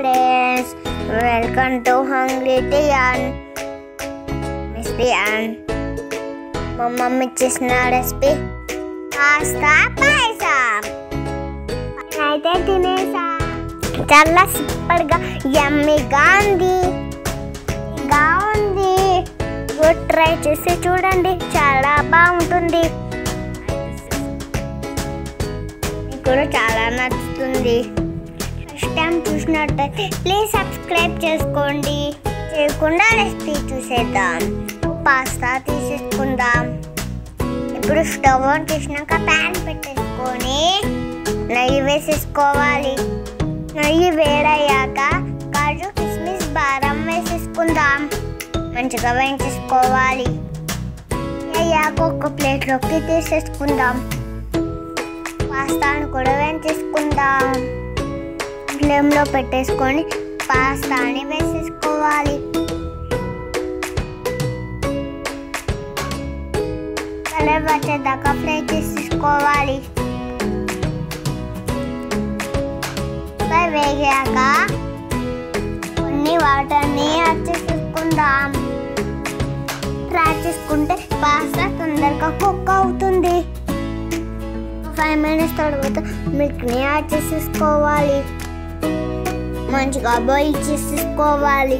friends welcome to hungry టియాన్ miss టియాన్ మా మమ్మీ చేసిన రెసిపీ పాస్తా పాయసం అయితే తినేసా చాలా సూపర్గా యమ్మీగా ఉంది గా ఉంది గుడ్ ట్రై చేసి చూడండి చాలా బాగుంటుంది మీకు కూడా చాలా నచ్చుతుంది ఫస్ట్ టైం చూసినట్టయితే ప్లీజ్ సబ్స్క్రైబ్ చేసుకోండి చేయకుండా రెసిపీ చూసేద్దాం పాస్తా తీసేసుకుందాం ఇప్పుడు స్టవ్ ఆన్ చేసినాక ప్యాన్ పెట్టేసుకొని నెయ్యి వేసేసుకోవాలి నెయ్యి వేడయ్యాక కాజు కిస్మిస్ బాదం వేసేసుకుందాం మంచిగా వేయించేసుకోవాలి అయ్యాక ఒక ప్లేట్లోకి తీసేసుకుందాం పాస్తాను కూడా వేయించేసుకుందాం ఫ్లేమ్లో పెట్టేసుకొని పాస్తాని వేసేసుకోవాలి కలర్ వచ్చేదాకా ఫ్రై చేసేసుకోవాలి ఫ్రై వేగాక కొన్ని వాటర్ని యాడ్ చేసేసుకుందాం ఫ్రై చేసుకుంటే పాస్తా తొందరగా కుక్ అవుతుంది ఫైవ్ మినిట్స్ తర్వాత మిల్క్ని యాడ్ చేసేసుకోవాలి మంచిగా బాయిల్ చేసేసుకోవాలి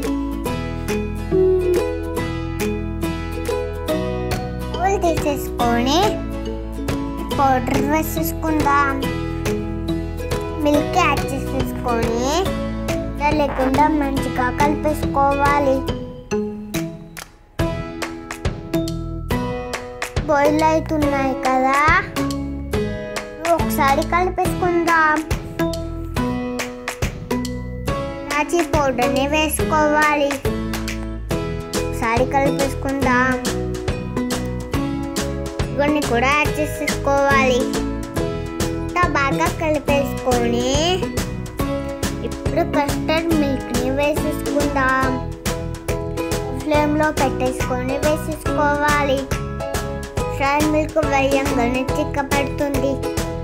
బాయిల్ తీసేసుకొని పౌడర్ వేసేసుకుందాం మిల్క్ యాడ్ చేసేసుకొని లేకుండా మంచిగా కలిపేసుకోవాలి బాయిల్ అవుతున్నాయి కదా ఒకసారి కలిపేసుకుందాం రాచి పౌడర్ని వేసుకోవాలి ఒకసారి కలిపేసుకుందాం కొన్ని కూడా యాడ్ చేసేసుకోవాలి ఇంత బాగా కలిపేసుకొని ఇప్పుడు కస్టర్డ్ మిల్క్ని వేసేసుకుందాం ఫ్లేమ్లో పెట్టేసుకొని వేసేసుకోవాలి కస్టర్డ్ మిల్క్ వేయంగానే చిక్కపడుతుంది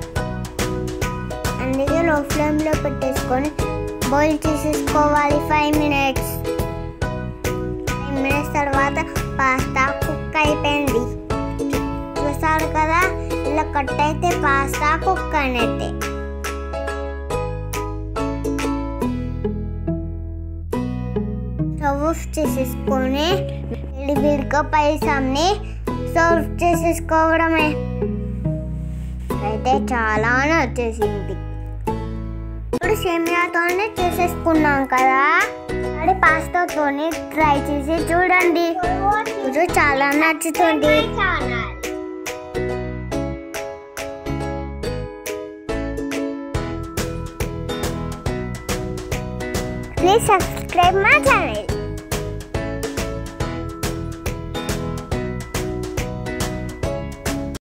అందుకే లో ఫ్లేమ్లో పెట్టేసుకొని బాయిల్ చేసేసుకోవాలి ఫైవ్ మినిట్స్ ఫైవ్ మినిట్స్ తర్వాత పాస్తా కుక్ అయిపోయింది చూసారు కదా ఇలా కట్ అయితే పాస్తా కుక్ అయినట్టే స్టవ్ ఆఫ్ చేసేసుకొని విడివిడిగా పైసంని సర్వ్ చేసేసుకోవడమే అయితే చాలా వచ్చేసింది ఇప్పుడు సేమియాతోనే చేసేసుకున్నాం కదా అది పాస్తాతోనే ట్రై చేసి చూడండి ఇది చాలా నచ్చుతుంది ప్లీజ్ సబ్స్క్రైబ్ మై ఛానల్